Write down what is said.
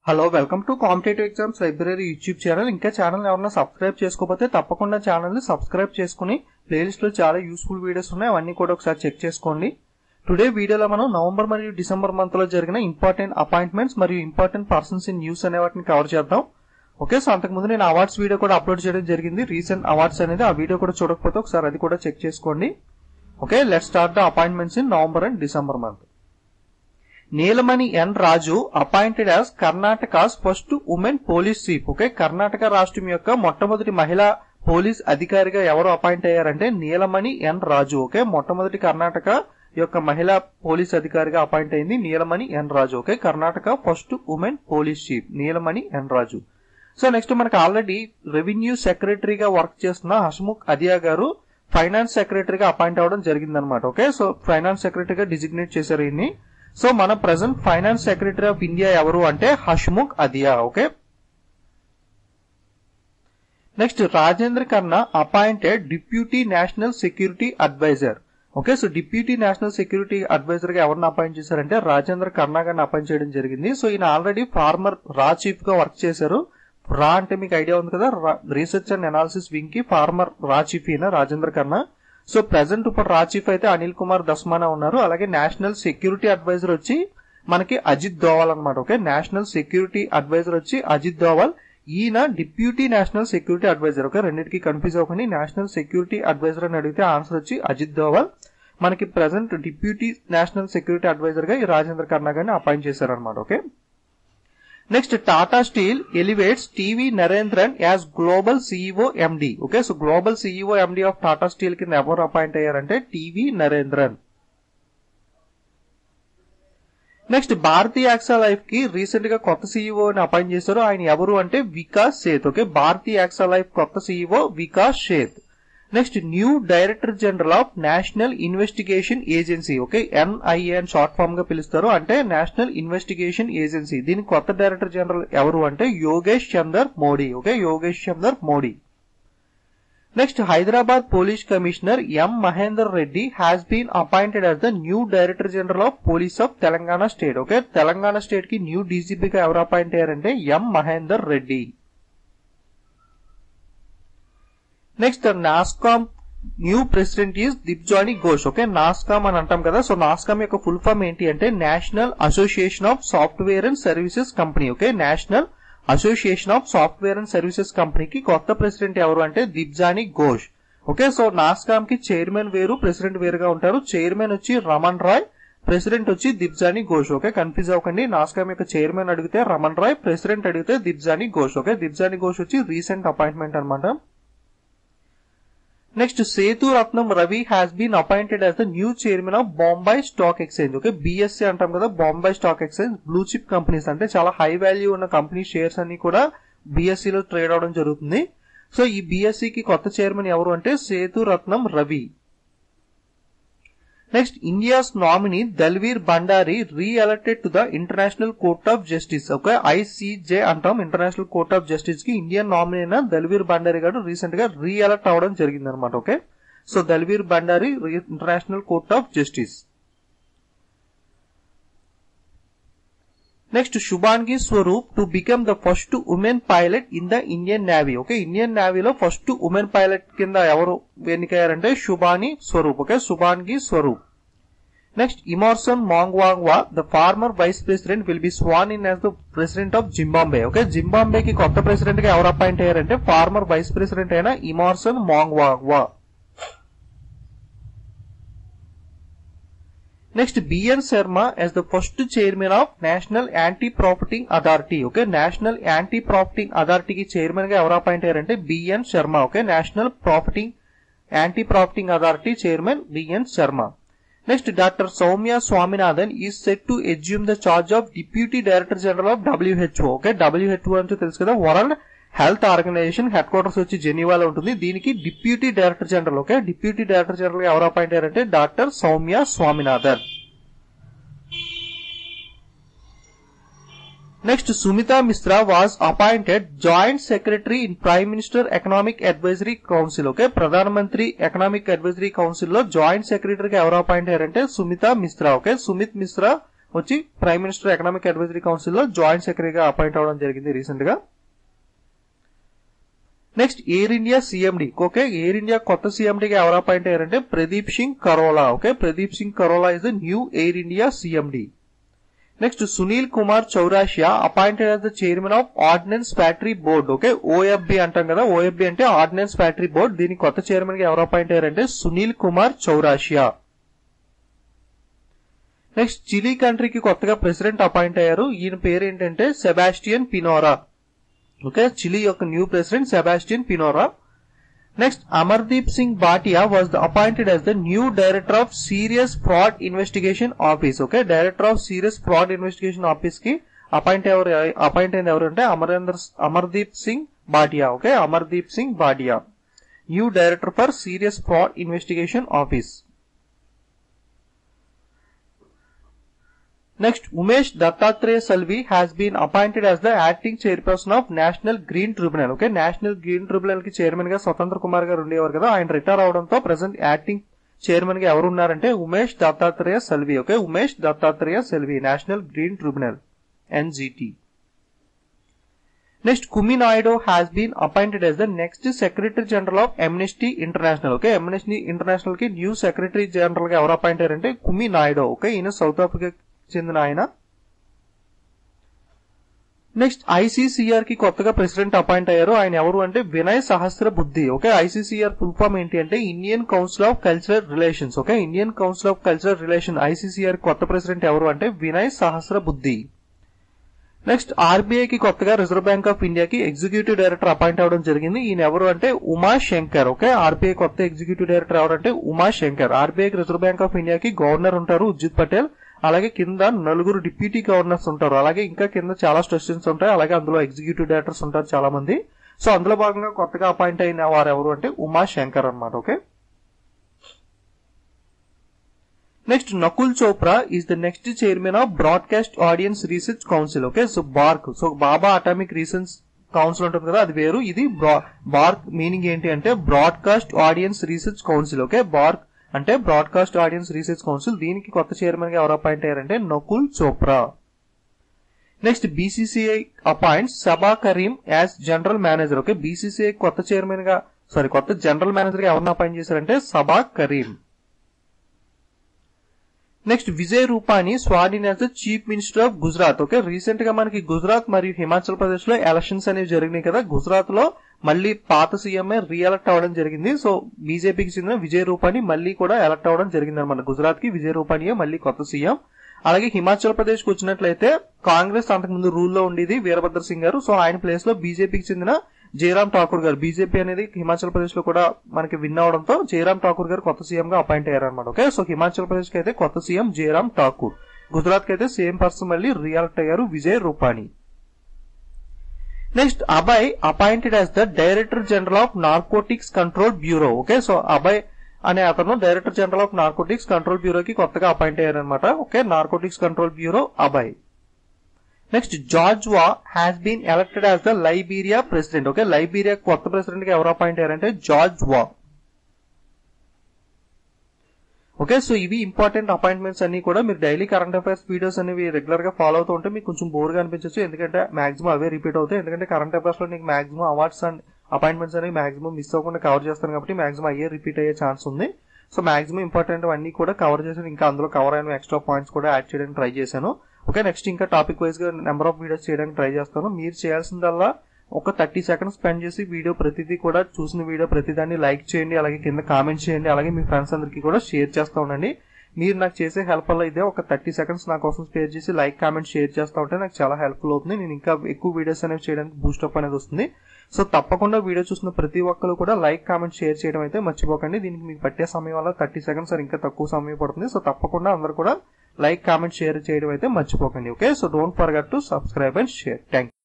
Hello welcome to competitive exams library YouTube channel ఇంకా channel ఎవరైనా subscribe చేసుకోకపోతే తప్పకుండా ఛానల్ ని సబ్స్క్రైబ్ చేసుకుని ప్లేలిస్ట్ లో చాలా యూస్ఫుల్ వీడియోస్ ఉన్నాయి అవన్నీ కూడా ఒకసారి చెక్ చేసుకోండి టుడే వీడియోలో మనం నవంబర్ మరియు డిసెంబర్ మంత్ లో జరిగిన ఇంపార్టెంట్ అపాయింట్మెంట్స్ మరియు ఇంపార్టెంట్ పర్సన్స్ ఇన్ న్యూస్ అనే వాటిని కవర్ చేద్దాం ఓకే సో అంతకుముందు నేను అవార్డ్స్ వీడియో కూడా అప్లోడ్ చేయడం జరిగింది రీసెంట్ అవార్డ్స్ అనేది ఆ వీడియో కూడా చూడకపోతే ఒకసారి అది కూడా చెక్ చేసుకోండి okay let start the appointments in November and December month Neelamani N Raju appointed as Karnataka's first women police chief okay Karnataka రాష్ట్రం యొక్క మొట్టమొదటి మహిళా పోలీస్ అధికారిగా ఎవరు అపాయింట్ అయ్యారంటే నీలమణి ఎన్ రాజు ఓకే మొట్టమొదటి కర్ణాటక యొక్క మహిళా పోలీస్ అధికారిగా అపాయింట్ అయింది Neelamani N Raju okay Karnataka first women police chief Neelamani N Raju so next మనకి ఆల్రెడీ రెవెన్యూ సెక్రటరీగా వర్క్ చేస్తున్న హస్ముఖ్ అదియా గారు ఫైనాన్స్ సెక్రటరీగా అపాయింట్ అవ్వడం జరిగిందనమాట ఓకే సో ఫైనాన్స్ సెక్రటరీగా డిజిగ్నేట్ చేశారు ఈయన్ని సో మన present finance secretary of India ఎవరు అంటే Hasmukh Adhia okay next Rajendra Khanna appointed deputy national security advisor okay so deputy national security advisor గా ఎవరిని అపాయింట్ చేశారంటే రాజేంద్ర ఖన్నా గారిని అపాయింట్ చేయడం జరిగింది సో ఈయన ఆల్రెడీ ఫార్మర్ రా చీఫ్ గా వర్క్ చేశారు రా అంటే మీకు ఐడియా ఉంది కదా రీసెర్చ్ అండ్ అనాలిసిస్ వింగ్ కి ఫార్మర్ రా చీఫ్ ఈయన రాజేంద్ర ఖన్నా సో ప్రెసెంట్ ఇప్పుడు రా చీఫ్ అయితే అనిల్ కుమార్ దస్మానా ఉన్నారు అలాగే నేషనల్ సెక్యూరిటీ అడ్వైజర్ వచ్చి మనకి అజిత్ దోవల్ అనమాట ఓకే నేషనల్ సెక్యూరిటీ అడ్వైజర్ వచ్చి అజిత్ దోవల్ ఈయన deputy national security advisor okay రెండింటికి కన్ఫ్యూజ్ అవ్వకండి నేషనల్ సెక్యూరిటీ అడ్వైజర్ అని అడిగితే ఆన్సర్ వచ్చి అజిత్ దోవల్ మనకి present deputy national security advisor గా ఈ రాజేంద్ర కర్ణా గారిని అపాయింట్ చేశారనమాట okay next Tata Steel elevates TV Narendran as global CEO MD okay so global CEO MD of Tata Steel కింద ఎవరు అపాయింట్ అయ్యారంటే TV Narendran next Bharti AXA Life కి రీసెంట్ గా కొత్త సీఈఓ ని అపాయింట్ చేశారు ఆయన ఎవరు అంటే Vikas Seth okay Bharti AXA Life కొత్త CEO Vikas Sheth next new director general of National Investigation Agency okay NIA అని షార్ట్ ఫామ్ గా పిలుస్తారు అంటే నేషనల్ ఇన్వెస్టిగేషన్ ఏజెన్సీ దీని కొత్త డైరెక్టర్ జనరల్ ఎవరు అంటే Yogesh Chander Modi okay Yogesh Chander Modi next Hyderabad police commissioner M Mahender Reddy has been appointed as the new director general of police of Telangana state okay Telangana state కి new డీజీపీగా ఎవరు అపాయింట్ అయ్యారంటే M Mahender Reddy next NASSCOM new president is Debjani Ghosh okay NASSCOM అని అంటాం కదా సో నాస్కామ్ యొక్క ఫుల్ ఫామ్ ఏంటి అంటే National Association of Software and Services Company okay National Association of Software and Services కంపెనీకి కొత్త ప్రెసిడెంట్ ఎవరు అంటే దిప్జానీ ఘోష్ ఓకే సో నాస్కామ్ కి చైర్మన్ వేరు ప్రెసిడెంట్ వేరుగా ఉంటారు చైర్మన్ వచ్చి రమణ్ రాయ్ ప్రెసిడెంట్ వచ్చి దిప్జానీ ఘోష్ ఓకే కన్ఫ్యూజ్ అవ్వకండి నాస్కామ్ యొక్క చైర్మన్ అడిగితే రమణ్ రాయ్ ప్రెసిడెంట్ అడిగితే దిప్జానీ ఘోష్ ఓకే దిప్జానీ ఘోష్ వచ్చి రీసెంట్ అపాయింట్మెంట్ అనమాట next Setu Ratnam Ravi has been appointed as the new chairman of Bombay Stock Exchange okay BSE అంటాం కదా Bombay Stock Exchange blue chip companies అంటే చాలా హై వాల్యూ ఉన్న కంపెనీ షేర్స్ అన్ని కూడా బిఎస్సీలో ట్రేడ్ అవడం జరుగుతుంది సో ఈ బిఎస్సీకి కొత్త చైర్మన్ ఎవరు అంటే సేతు రత్నం Ravi next India's nominee Dalveer Bhandari reelected to the International Court of Justice okay ICJ అంటాం ఇంటర్నేషనల్ కోర్ట్ ఆఫ్ జస్టిస్ కి ఇండియన్ నామినీ అయిన దల్వీర్ బండారి గారు రీసెంట్ గా రీఎలక్ట్ అవడం జరిగింది అనమాట okay so Dalveer Bhandari International Court of Justice next Shubhangi Swaroop to become the first women pilot in the Indian Navy okay Indian నేవీలో first women pilot కింద ఎవరు ఎన్నికయ్యారంటే Shubhani Swaroop okay Shubhangi Swaroop next Emmerson Mnangagwa the former vice president will be sworn in as the president of Zimbabwe okay జింబాంబేకి కొత్త president గా ఎవరు appoint అయ్యారంటే farmer vice president అయిన Emmerson Mnangagwa next BN Sharma as the first chairman of National Anti Profiteering Authority okay National Anti Profiteering అథారిటీకి chairman గా ఎవరు appoint అయ్యారంటే BN Sharma okay National Profiteering Anti Profiteering Authority chairman BN Sharma next doctor Soumya Swaminathan is set to assume the charge of deputy director general of WHO okay WHO అంటే తెలుసు కదా World Health Organisation headquarters వచ్చి జెనీవాలో ఉంటుంది దీనికి deputy director general okay deputy director general ఎవరు appoint అయ్యారంటే doctor Soumya Swaminathan next Sumita Mishra was appointed joint secretary in Prime Minister Economic Advisory Council okay ప్రధానమంత్రి ఎకనామిక్ అడ్వైజరీ కౌన్సిల్ లో జాయింట్ సెక్రటరీగా ఎవరు అపాయింట్ అయ్యారంటే సుమితా మిశ్రా ఓకే సుమిత్ మిశ్రా వచ్చి Prime Minister Economic Advisory Council లో joint సెక్రటరీగా అపాయింట్ అవడం జరిగింది రీసెంట్ గా next Air India CMD okay Air India కొత్త సిఎండిగా ఎవరు అపాయింట్ అయ్యారంటే Pradeep Singh corolla okay Pradeep Singh Kharola is the new Air India CMD next Sunil Kumar Chaurasia appointed as the chairman of Ordnance Factory Board okay OFB అంటాం కదా ఓఎఫ్బి అంటే ఆర్డినెన్స్ ఫ్యాక్టరీ బోర్డ్ దీని కొత్త chairman గా ఎవరు అపాయింట్ అయ్యారంటే సునీల్ కుమార్ చౌరాషియా నెక్స్ట్ చిలీ కంట్రీకి కొత్తగా ప్రెసిడెంట్ అపాయింట్ అయ్యారు ఈయన పేరు ఏంటంటే సెబాస్టియన్ పినోరా ఓకే చిలీ యొక్క new president Sebastian Pinera next Amardeep Singh Bhatia was appointed as the new director of Serious Fraud Investigation Office okay director of Serious Fraud Investigation Office కి appoint ఎవరు appoint అయింది ఎవరు అంటే Amarender Amardeep Singh Bhatia okay Amardeep Singh Bhatia new director for Serious Fraud Investigation office Next, Umesh Dattatreya Salvi has been appointed as the acting chairperson of National Green Tribunal. Okay National Green Tribunal కి chairman గా స్వతంత్ర కుమార్ గారు ఉండేవారు కదా ఆయన రిటైర్ అవడంతో ప్రెసెంట్ యాక్టింగ్ చైర్మన్ గా ఎవరు ఉన్నారంటే Umesh Dattatreya Salvi okay Umesh Dattatreya Salvi National Green Tribunal NGT next Kumi Naidoo has been appointed as the next secretary general of Amnesty International okay Amnesty International కి న్యూ సెక్రటరీ జనరల్ గా ఎవరు అపాయింట్ అయ్యారంటే కుమి నాయుడు ఓకే ఈయన సౌత్ ఆఫ్రికా చెందిన ఆయన నెక్స్ట్ ఐసీసీఆర్ కి కొత్తగా ప్రెసిడెంట్ అపాయింట్ అయ్యారు ఆయన ఎవరు అంటే వినయ్ సహస్ర బుద్ధి ఓకే ఐసీసీఆర్ ఫుల్ ఫామ్ ఏంటి అంటే Indian Council of Cultural Relations okay Indian Council of Cultural Relation ICCR కొత్త ప్రెసిడెంట్ ఎవరు అంటే Vinay Sahasrabuddhe next RBI కి కొత్తగా రిజర్వ్ బ్యాంక్ ఆఫ్ ఇండియాకి ఎగ్జిక్యూటివ్ డైరెక్టర్ అపాయింట్ అవడం జరిగింది ఈయన ఎవరు అంటే ఉమా శంకర్ ఓకే ఆర్బీఐ కొత్త ఎగ్జిక్యూటివ్ డైరెక్టర్ ఎవరంటే ఉమా శంకర్ ఆర్బీఐకి రిజర్వ్ బ్యాంక్ ఆఫ్ ఇండియాకి గవర్నర్ ఉంటారు ఉజిత్ పటేల్ అలాగే కింద నలుగురు డిప్యూటీ గవర్నర్స్ ఉంటారు అలాగే ఇంకా కింద చాలా స్టేషన్స్ ఉంటాయి అలాగే అందులో ఎగ్జిక్యూటివ్ డైరెక్టర్స్ ఉంటారు చాలా మంది సో అందులో భాగంగా కొత్తగా అపాయింట్ అయిన వారు ఎవరు అంటే ఉమా శంకర్ అనమాట okay next Nakul Chopra is the next chairman of Broadcast Audience Research Council okay so BARC so Bhabha Atomic Research Council ఉంటుంది కదా అది వేరు ఇది బార్క్ మీనింగ్ ఏంటి అంటే Broadcast Audience Research Council okay BARC అంటే బ్రాడ్కాస్ట్ ఆడియన్స్ రీసెర్చ్ కౌన్సిల్ దీనికి కొత్త చైర్మన్ గా ఎవరు అపాయింట్ అయ్యారంటే Nakul Chopra next BCCI appoints Saba Karim as general manager okay BCCI కొత్త చైర్మన్ గా సారీ కొత్త జనరల్ మేనేజర్ గా ఎవరిని అపాయింట్ చేశారంటే Saba Karim next Vijay Rupani sworn in as the chief minister of Gujarat okay recent గా మనకి గుజరాత్ మరియు హిమాచల్ ప్రదేశ్ లో ఎలక్షన్స్ అనేవి జరిగినాయి కదా గుజరాత్ లో మళ్ళీ పాత సీఎంఏ రీఎలక్ట్ అవ్వడం జరిగింది సో బీజేపీకి చెందిన విజయ్ రూపాని మళ్ళీ కూడా ఎలక్ట్ అవ్వడం జరిగింది అనమాట గుజరాత్ కి విజయ్ రూపానియే మళ్ళీ కొత్త సీఎం అలాగే హిమాచల్ ప్రదేశ్ కు వచ్చినట్లయితే కాంగ్రెస్ అంతకుముందు రూల్లో ఉండేది వీరభద్ర సింగ్ గారు సో ఆయన ప్లేస్ లో బీజేపీకి చెందిన జయరామ్ ఠాకూర్ గారు బీజేపీ అనేది హిమాచల్ ప్రదేశ్ లో కూడా మనకి విన్ అవడంతో జయరామ్ ఠాకూర్ గారు కొత్త సీఎం గా అపాయింట్ అయ్యారు అనమాట ఓకే సో హిమాచల్ ప్రదేశ్ కి అయితే కొత్త సీఎం జయరామ్ ఠాకూర్ గుజరాత్ కి అయితే సేమ్ పర్సన్ మళ్ళీ రియాక్ట్ అయ్యారు Vijay Rupani next Abhay appointed as the director general of Narcotics Control Bureau okay so Abhay అనే అతను director general of Narcotics Control బ్యూరోకి కొత్తగా అపాయింట్ అయ్యారనమాట okay Narcotics Control Bureau Abhay next George Weah has been elected as the Liberia president okay Liberia కొత్త president గా ఎవరు appoint అయ్యారంటే George Weah okay so ఇవి ఇంపార్టెంట్ అపాయింట్మెంట్స్ అన్ని కూడా మీరు డైలీ కరెంట్ అఫైర్స్ వీడియోస్ అనేవి రెగ్యులర్ గా ఫాలో అవుతూ ఉంటే మీకు కొంచెం బోర్ గా అనిపించచ్చు ఎందుకంటే మాక్సిమం అవే రిపీట్ అవుతాయి ఎందుకంటే కరెంట్ అఫైర్స్ లో నీకు మాక్సిమం అవార్డ్స్ అండ్ అపాయింట్మెంట్స్ అనేవి మాక్సిమం మిస్ అవ్వకుండా కవర్ చేస్తాను కాబట్టి మాక్సిమం అయ్యే రిపీట్ అయ్యే ఛాన్స్ ఉంది సో మాక్సిమం ఇంపార్టెంట్ అన్ని కూడా కవర్ చేశాను ఇంకా అందులో కవర్ అయిన ఎక్స్ట్రా పాయింట్స్ కూడా యాడ్ చేయడానికి ట్రై చేశాను ఓకే నెక్స్ట్ ఇంకా టాపిక్ వైజ్ గా నెంబర్ ఆఫ్ వీడియోస్ చేయడానికి ట్రై చేస్తాను మీరు చేయాల్సిందల్లా ఒక థర్టీ సెకండ్స్ స్పెండ్ చేసి వీడియో ప్రతిదీ కూడా చూసిన వీడియో ప్రతిదాన్ని లైక్ చేయండి అలాగే కింద కామెంట్ చేయండి అలాగే మీ ఫ్రెండ్స్ అందరికీ కూడా షేర్ చేస్తూ ఉండండి మీరు నాకు చేసే హెల్ప్ వల్ల ఇదే ఒక థర్టీ సెకండ్స్ నా కోసం స్పేర్ చేసి లైక్ కామెంట్ షేర్ చేస్తూ ఉంటే నాకు చాలా హెల్ప్ఫుల్ అవుతుంది నేను ఇంకా ఎక్కువ వీడియోస్ అనేవి చేయడానికి బూస్టప్ అనేది వస్తుంది సో తప్పకుండా వీడియో చూసిన ప్రతి ఒక్కరు కూడా లైక్ కామెంట్ షేర్ చేయడం అయితే మర్చిపోకండి దీనికి మీకు పట్టే సమయం వల్ల థర్టీ సెకండ్స్ ఇంకా తక్కువ సమయం పడుతుంది సో తప్పకుండా అందరూ కూడా లైక్ కామెంట్ షేర్ చేయడం అయితే మర్చిపోకండి okay so don't forget to subscribe and share thank